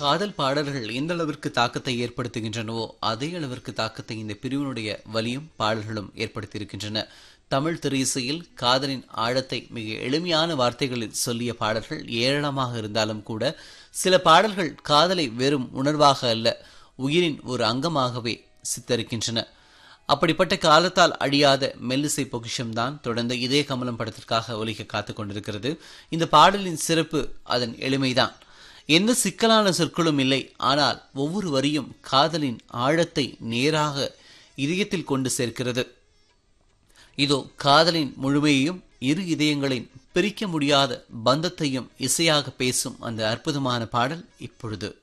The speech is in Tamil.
காதல் பாடல்கள் எந்த அளவிற்கு தாக்கத்தை ஏற்படுத்துகின்றனவோ அதே அளவிற்கு தாக்கத்தை இந்த பிரிவினுடைய வலியும் பாடல்களும் ஏற்படுத்தியிருக்கின்றன தமிழ் திரையிசையில் காதலின் ஆழத்தை மிக எளிமையான வார்த்தைகளில் சொல்லிய பாடல்கள் ஏராளமாக இருந்தாலும் கூட சில பாடல்கள் காதலை வெறும் உணர்வாக அல்ல உயிரின் ஒரு அங்கமாகவே சித்தரிக்கின்றன அப்படிப்பட்ட காலத்தால் அழியாத மெல்லிசை பொக்கிஷம்தான் தொடர்ந்து இதே கமலம் படத்திற்காக ஒலிக்க காத்து கொண்டிருக்கிறது இந்த பாடலின் சிறப்பு அதன் எளிமைதான் எந்த சிக்கலான சொற்களும் இல்லை ஆனால் ஒவ்வொரு வரியும் காதலின் ஆழத்தை நேராக இதயத்தில் கொண்டு சேர்க்கிறது இதோ காதலின் முழுமையையும் இரு இதயங்களின் பிரிக்க முடியாத பந்தத்தையும் இசையாக பேசும் அந்த அற்புதமான பாடல் இப்பொழுது